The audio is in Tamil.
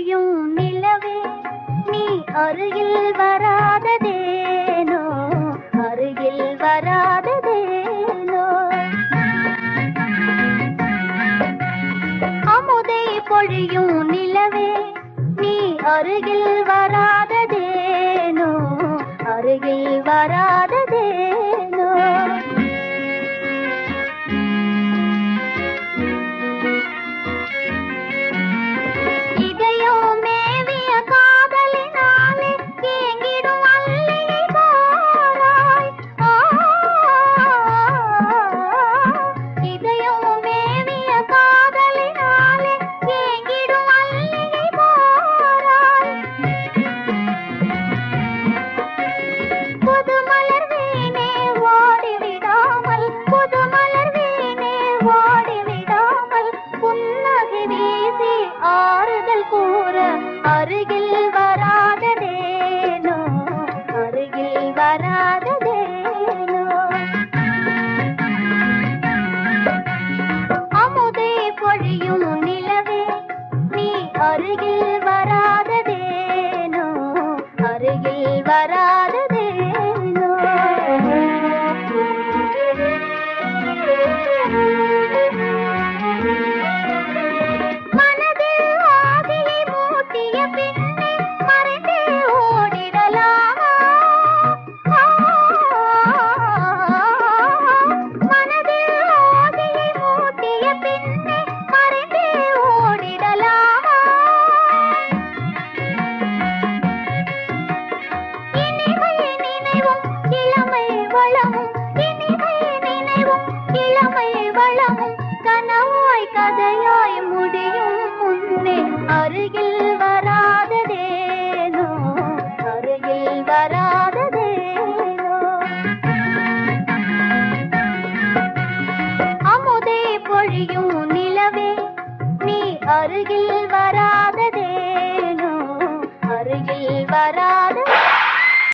பொழியும் நிலவே நீ அருகில் வராததேனோ அருகில் வராததேனோ அமுதை பொழியும் நிலவே நீ அருகில் வராததேனோ அருகில் வராததேனோ இதயம் மேவிய காதலினாலே ஏங்கிடும் அல்லியை பாராய். ஆ, இதயம் மேவிய காதலினாலே ஏங்கிடும் அல்லியை பாராய். புது மலர் வீணே ஓடி விடாமல் புது மலர் வீணே ஓடி விடாமல் புன்னகை வீசி ஆறுதல் கூற அருகில்